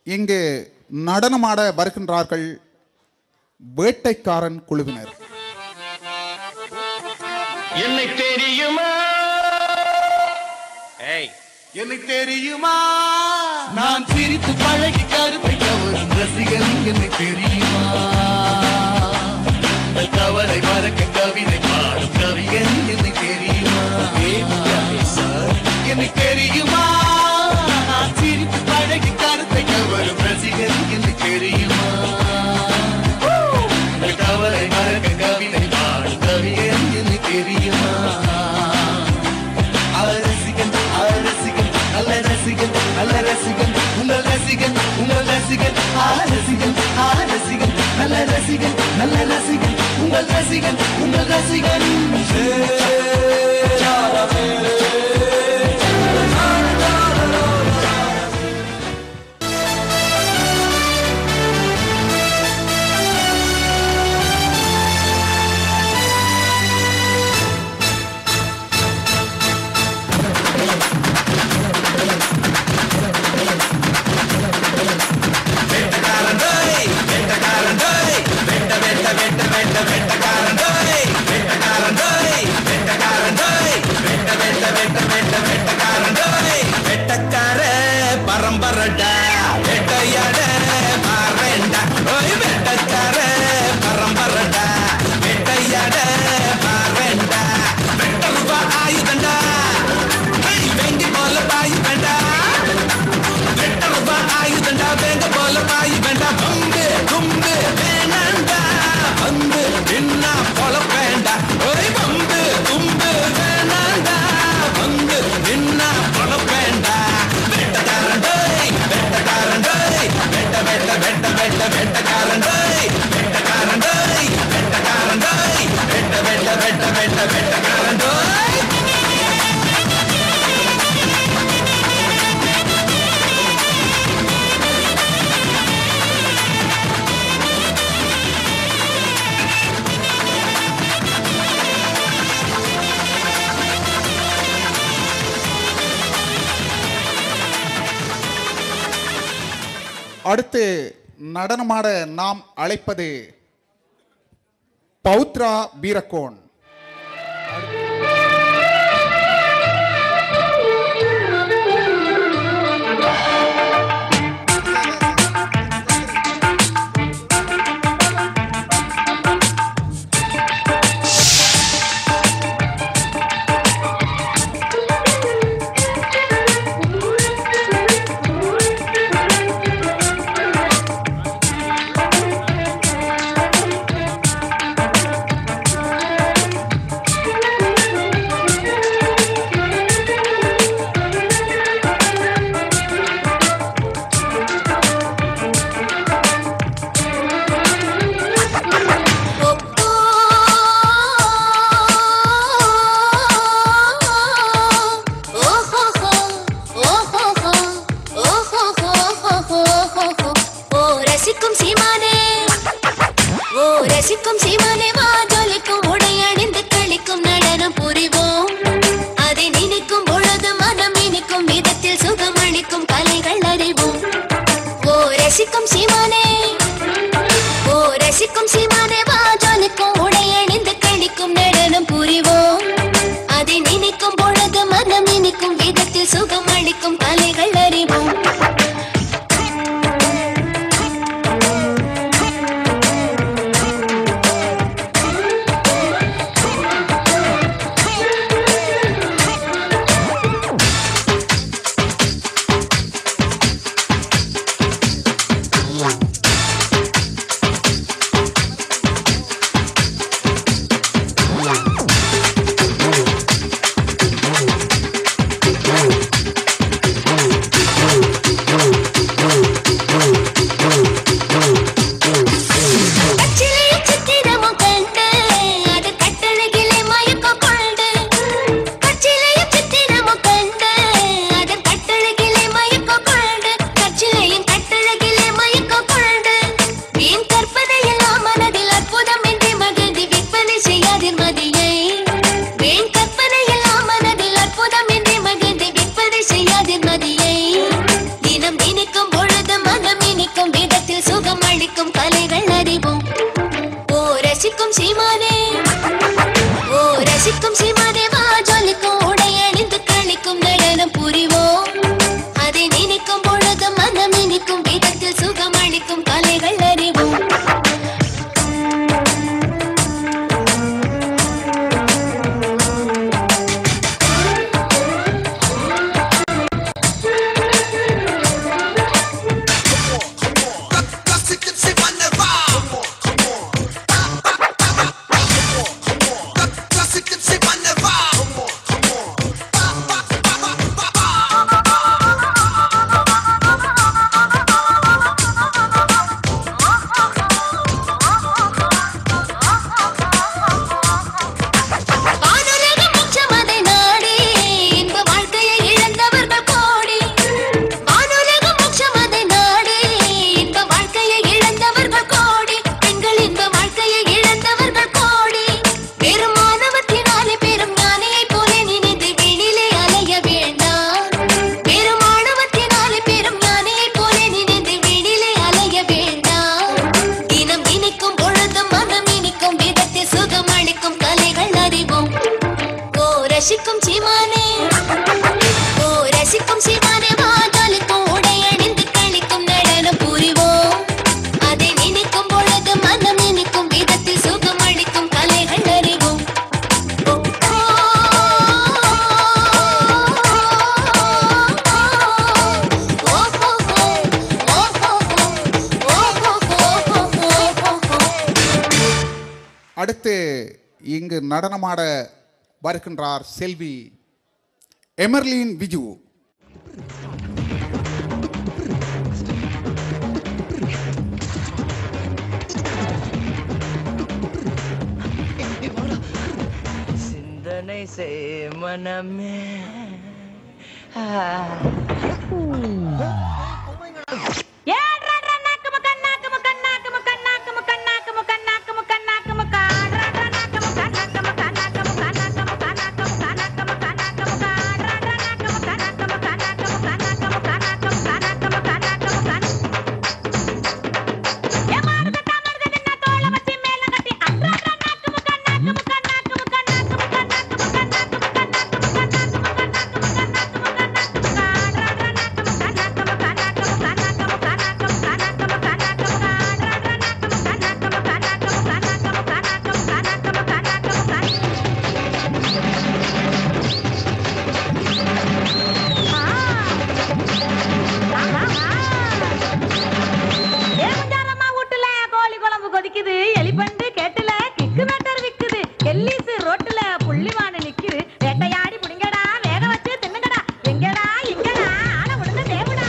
இங்கு நடனமாட வருகின்றார்கள் வேட்டைக்காரன் குழுவினர் என்னை தெரியுமா ஏய் என்னை தெரியுமா நான் சிரித்து பழகி கருத்தை கவரும் ரசிகன் என்னை தெரியுமா உங்கள் கவலை மறக்க கவிதை பாடும் கவிஞன் என்னை தெரியுமா என்னை தெரியுமா நான் சிரித்து பழகி கருத்தை கவரும் ரசிகன் என்னை தெரியுமா உங்கள் கவலை மறக்க கவிதை பாடும் கவிஞன் என்னை தெரியுமா அவர் ரசிகன் அவர் ரசிகன் நல்ல ரசிகன் நல்ல ரசிகன் உங்கள் ரசிகன் உங்கள் ரசிகன் ஆ ரசிகன் ஆ ரசிகன் நல்ல ரசிகன் நல்ல ரசிகன் உங்கள் ரசிகன் உங்கள் ரசிகன் வெட்டக்கார பரம்பரடா வெட்டையாட பாரண்டா ஓய் வெட்டக்கார பரம்பரடா வெட்டையாட பாரண்டா வெட்ட ரூபா ஆயுதண்டா ஏய், வெங்கி போல பாயு வேண்டா வெட்ட ரூபா ஆயுதண்டா வேங்க போல பாயு வேண்டா பம்பு கும்பு வேணாண்டா வந்து நின்னா போல வேண்டா ஓய் பம்பு கும்பு வேணாண்டா வந்து நின்னா போல வேண்டா வெட்டக்காரண்டோய் வெட்டக்காரண்டோய் வெட்ட வெட்ட வெட்ட வெட்ட வெட்டக்காரண்டோய் வெட்டக்காரண்டோய் வெட்டக்காரண்டோய் வெட்ட வெட்ட வெட்ட வெட்ட வெட்டக்காரண்டோய் அடுத்து நடனமாட நாம் அழைப்பது பௌத்ரா வீரக்கோன் Thank பொழுது மனம் இனிக்கும் விதத்தில் சுகமளிக்கும் கலைகள் அறிவோம் வானுலக மோட்சம் அதை நாடி இன்ப வாழ்க்கையை இழந்தவர்கள் கோடி வானுலக மோட்சம் அதை நாடி இன்ப வாழ்க்கையை இழந்தவர்கள் கோடி பெண்கள் இன்ப வாழ்க்கையை இழந்தவர்கள் கோடி பெரும் மாணவத்தினாலே பெரும் ஞானியை போல நினைத்து வெளியிலே அலைய வேண்டாம் பெரும் மாணவத்தினாலே பெரும் ஞானியை போல நினைத்து வெளியிலே அலைய வேண்டாம் தினம் இனிக்கும் பொழுதும் மனம் இனிக்கும் விதத்தில் சுகம் அளிக்கும் கலைகள் அறிவோம் ஓ ரசிக்கும் சீமானே ஓ ரசிக்கும் சீமானே வாதலுக்கும் உடை அணிந்து கழிக்கும் நடனம் புரிவோம் அதை நினைக்கும் பொழுது மனம் இனிக்கும் விதத்தில் சுகம் அளிக்கும் கலைகள் அறிவோம் ஓ, ஓ, ஓ, ஓ, ஓ, ஓ, ஓ, அடுத்து இங்கு நடனமாட வருகின்றார் செல்வி எமர்லின் விஜு சிந்தனை செய் மனமே ஆ. ஏமுஞ்சாரம்மா வீட்டுல கோழி குழம்பு கொதிக்குது எலிபண்டு கேட்டுல கிக்கு வேட்டர் விக்குது எல்லிசு ரோட்டுல புள்ளிவானு நிக்குது வேட்டையாடி புடிங்கடா வேக வச்சு தின்னுங்கடா எங்கடா எங்கடா ஆள விடுங்க தேவுடா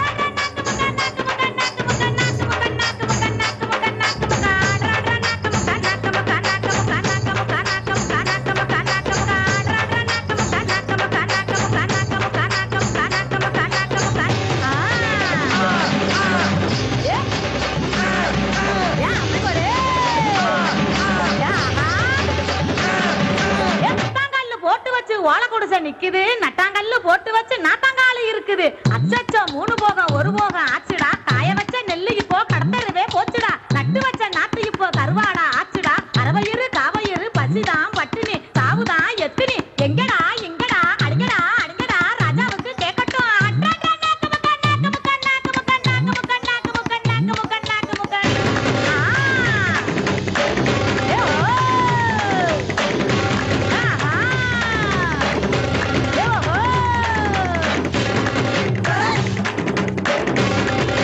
நட்டாங்கல்லு போட்டு வச்சு ஓலை குடிசை நிக்குது நட்டாங்கல்லு போட்டு வச்சு நாட்டாங்காலு இருக்குது அச்சச்சோ மூணு போகம் ஒரு போகம் ஆச்சுடா காய வச்ச நெல்லு இப்போ கடத்தருவே போச்சுடா நட்டு வச்ச நாத்து இப்போ கருவாடா ஆச்சுடா அரவையிரு காவையிரு பசிதான் பட்டினி சாவுதான் எத்தினி எங்கடா எங்கடா அடிங்கடா அடிங்கடா ராஜாவுக்கு கேட்கட்டும் அட்ரா, அட்ரா, நாக்கு முக்கா, நாக்கு முக்கா, நாக்கு முக்கா, நாக்கு முக்கா, நாக்கு முக்கா, நாக்கு முக்கா, நாக்கு முக்கா. ஆ. ஏ, ஓ. ஆஹா. ஏ, ஓ.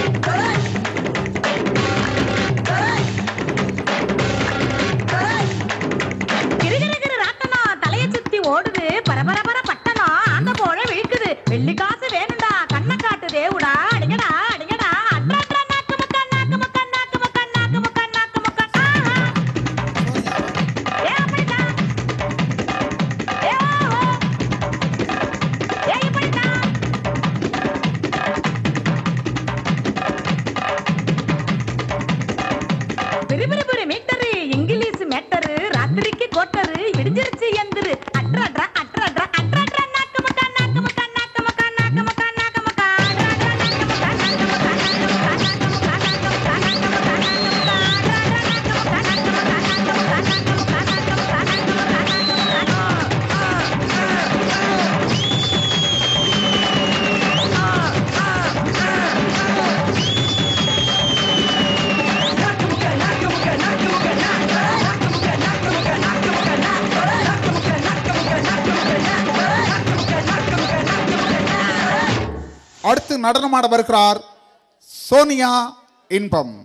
அடுத்து நடனமாட வருகிறார் சோனியா இன்பம்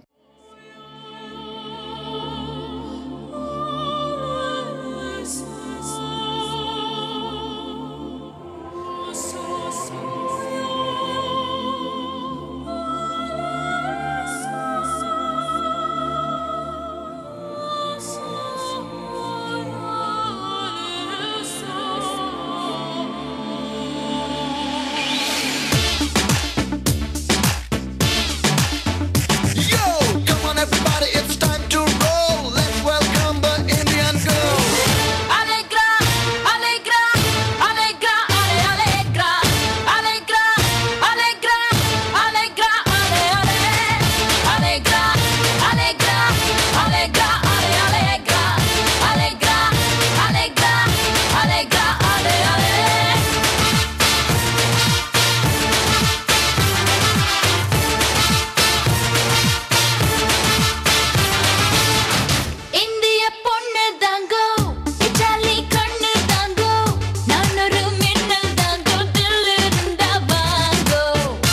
Yo, come on everybody, it's time to roll. Let's welcome the Indian girl. Alegra, alegra, alegra, ale, alegra, alegra, alegra, alegra, ale, ale, alegra, alegra, alegra, ale, alegra, alegra, alegra, alegra, ale, ale. இந்திய பொண்ணு தாங்கோ Italy கண்ணு தாங்கோ நான் ஒரு மின்னல் தாங்கோ தில் இருந்தா வாங்கோ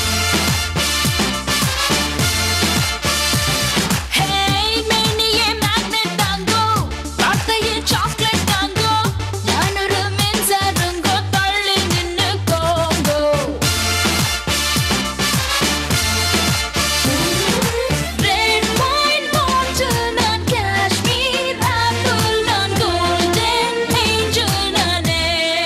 ஹே மேனியே magnet தாங்கோ வார்த்தையே சாக்லேட் தாங்கோ நான் ஒரு மின்சாரங்கோ தள்ளி நின்னு கோங்கோ Red wine bottle நான் காஷ்மீர் apple நான் golden angel நானே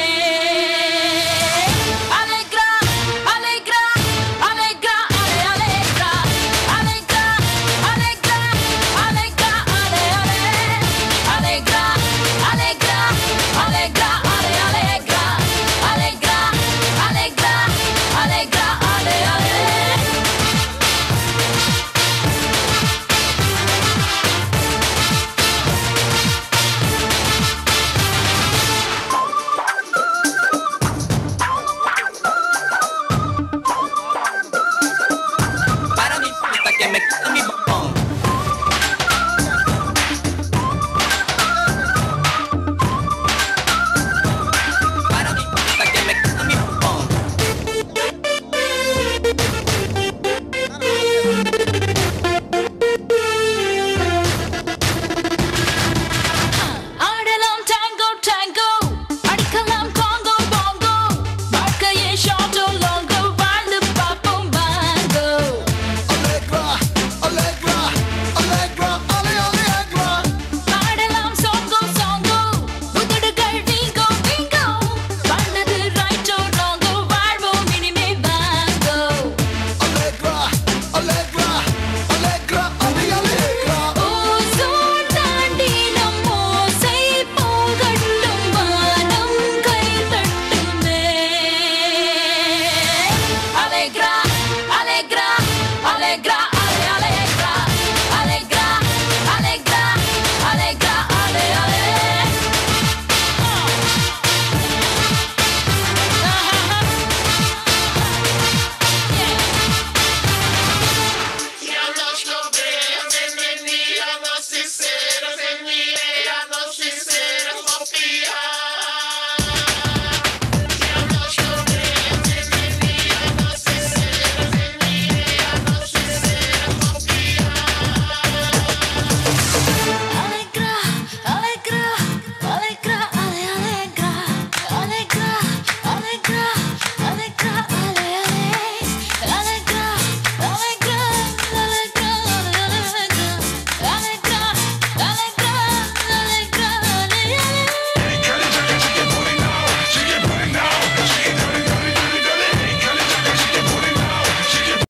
Allegra Allegra Allegra Allegra Allegra Allegra Allegra Allegra Allegra Allegra Allegra Allegra Allegra Allegra Allegra Allegra Para mi puta que me quita mi bombón. Para mi puta que me quita mi bombón. ஆடலாம் tango tango அடிக்கலாம் congo bongo வாழ்க்கையே short or long வாழ்ந்து பார்ப்போம் வாங்கோ Allegra, Allegra, Allegra, alle, Allegra. ஆடலாம் songo songo உதடுகள் வீங்கோ வீங்கோ வாழ்ந்தது right or wrong வாழ்வோம் இனிமே வாங்கோ Allegra, Allegra, Allegra, alle, Allegra. Ozone தாண்டி நம் ஓசை போகட்டும் வானம் கை தட்டுமே Allegra, Allegra, Allegra,